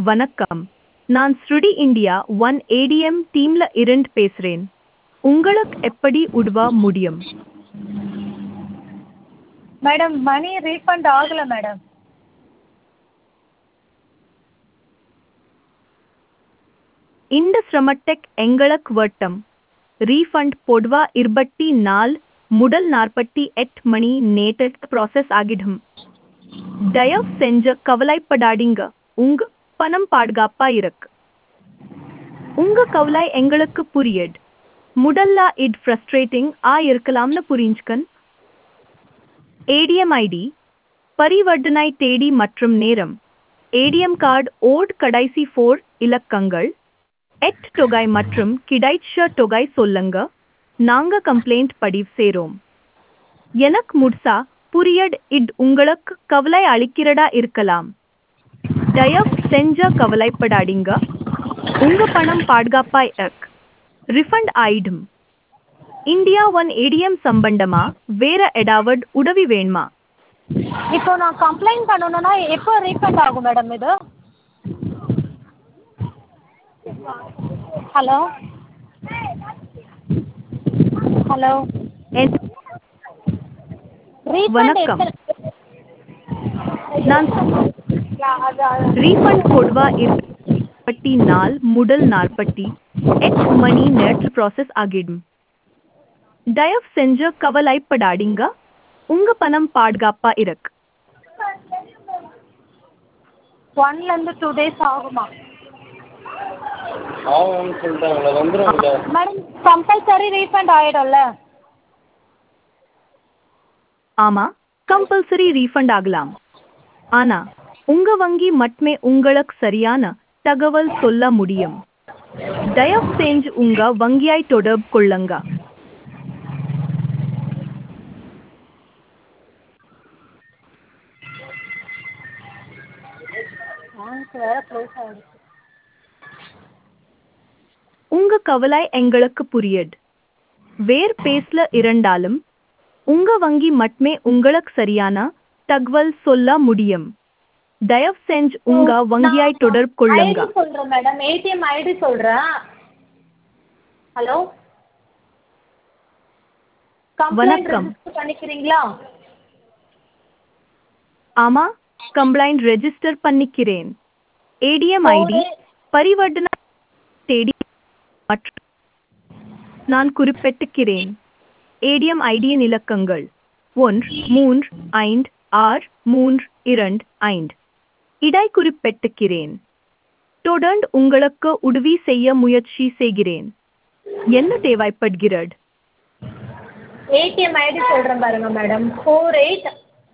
வணக்கம் நான் ஸ்ருடி இந்தியா ஒன் ஏடிஎம் டீம்ல இருந்து பேசுறேன் உங்களுக்கு எப்படி உதவ முடியும் மேடம் மணி ரீஃபண்ட் ஆகலை மேடம் இந்த சிரமட்டெக் எங்களுக்கு வட்டம் ரீஃபண்ட் பொதுவா இருபத்தி நாலு முதல் நாற்பத்தி எட்டு மணி நேற்று ப்ராசஸ் ஆகிடும் தயவு செஞ்ச கவலைப்படாதீங்க உங்க பணம் பாதுகாப்பா இருக்கு உங்க கவலை எங்களுக்கு புரியுது முதல்ல இது ஃப்ரஸ்ட்ரேட்டிங் ஆ இருக்கலாம்னு புரிஞ்சுக்கன் ஏடிஎம் ஐடி பரிவர்த்தனை தேதி மற்றும் நேரம் ஏடிஎம் கார்டு ஓட் கடைசி ஃபோர் இலக்கங்கள் எட் தொகை மற்றும் கிடைச்ச தொகை சொல்லுங்க நாங்க கம்ப்ளைண்ட் பதிவு செய்றோம் எனக்கு முழுசா புரியட் இட் உங்களுக்கு கவலை அளிக்கிறதா இருக்கலாம் தயவு செஞ்ச கவலைப்படாதீங்க உங்க பணம் பாதுகாப்பாய் இருக்கு ரிஃபண்ட் ஆயிடும் இந்தியா ஒன் ஏடிஎம் சம்பந்தமா வேற ஏதாவது உதவி வேணுமா இப்போ நான் கம்ப்ளைண்ட் பண்ணணும்னா எப்போ ரீஃபண்ட் ஆகும் மேடம் இது ஹலோ ஹலோ என்- ரீஃபண்ட் வணக்கம். நான் ரீஃபண்ட் கொடுவா இருபத்தி நாள் முதல் நாற்பத்தி எட்டு மணி நேற்று ப்ராசஸ் ஆகிடும் தயவு செஞ்ச கவலைப்படாதீங்க உங்க பணம் பாதுகாப்பா இருக்கு ஒன்லேருந்து டூ டேஸ் ஆகுமா ஆகும்னு சொல்லிட்டாங்களே வந்துடும்ல மேடம் கம்பல்சரி ரீஃபண்ட் ஆகிடும்ல ஆமா கம்பல்சரி ரீஃபண்ட் ஆகலாம் ஆனா உங்க வங்கி மட்டுமே உங்களுக்கு சரியான தகவல் சொல்ல முடியும் தயவு செஞ்சு உங்க வங்கியாய் தொடர்பு கொள்ளுங்க பேங்க் வேறு க்ளோஸ் ஆகிடுச்சு உங்க கவலை எங்களுக்கு புரியுது வேர் பேசல இருந்தாலும் உங்க வங்கி மட்டுமே உங்களுக்கு சரியான தகவல் சொல்ல முடியும் தயவு செஞ்சு உங்க வங்கியாய் தொடர்பு கொள்ளுங்க ஐடி சொல்கிறேன் மேடம் ஏடிஎம் ஐடி சொல்கிறேன் ஹலோ கம்ப்ளைண்ட் வணக்கம். ரெஜிஸ்டர் பண்ணிக்கிறீங்களா ஆமா கம்ப்ளைண்ட் ரெஜிஸ்டர் பண்ணிக்கிறேன் ஏடிஎம் ஐடி பரிவர்த்தனை தேதி மற்றும் நான் குறிப்பிட்டுக்கிறேன் ஏடிஎம் ஐடியின் இலக்கங்கள் ஒன்று மூன்று ஐந்து ஆறு மூன்று இரண்டு ஐந்து இடை குறிப்பிட்டுக்கிறேன் தொடர்ந்து உங்களுக்கு உதவி செய்ய முயற்சி செய்கிறேன் என்ன தேவைப்படுகிறது ஏடிஎம் ஐடி சொல்கிறேன் பாருங்க madam four eight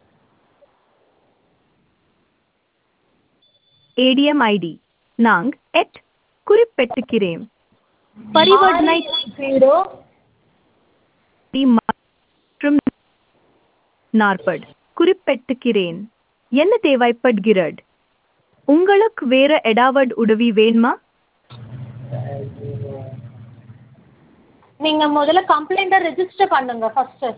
ATM ID நாங் எட் குறிப்பிட்டுக்கிறேன் பரிவர்த்தனை ஜீரோ தேதி மற்றும் நாற்பது குறிப்பிட்டுக்கிறேன் என்ன தேவைப்படுகிறது உங்களுக்கு வேற ஏதாவது உதவி வேணுமா நீங்கள் முதல்ல கம்ப்ளைண்ட்டை ரெஜிஸ்டர் பண்ணுங்க ஃபஸ்ட்டு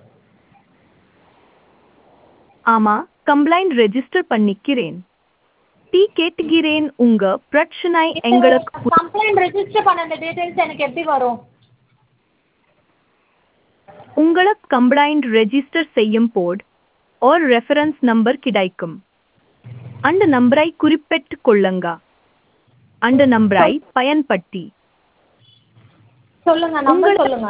ஆமா கம்ப்ளைண்ட் ரெஜிஸ்டர் பண்ணிக்கிறேன் டீ கேட்டுகிறேன் உங்க பிரச்சனை எங்களுக்கு பு- கம்ப்ளைண்ட் ரெஜிஸ்டர் பண்ண அந்த டீட்டெயில்ஸ் எனக்கு எப்படி வரும் உங்களுக்கு கம்ப்ளைண்ட் ரெஜிஸ்டர் செய்யும் போது ஒரு ரெஃபரன்ஸ் நம்பர் கிடைக்கும் அந்த நம்பரை குறிப்பிட்டுக் கொள்ளுங்க அந்த நம்பரை பயன்படுத்தி சொல்லுங்க நம்பர் உங்கள- சொல்லுங்க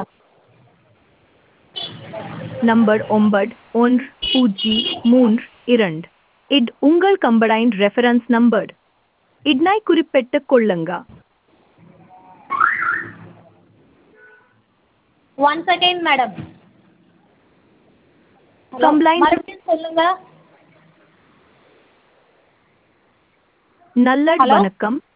நம்பர் ஒன்பது ஒன்று பூஜ்ஜியம் மூன்று இரண்டு இது உங்கள் கம்பளைண்ட் ரெஃபரன்ஸ் நம்பர் இதனை குறிப்பிட்டுக் கொள்ளுங்க ஒன் செகண்ட் மேடம் Complaint- மறுபடியும் சொல்லுங்க நல்ல Hello? வணக்கம்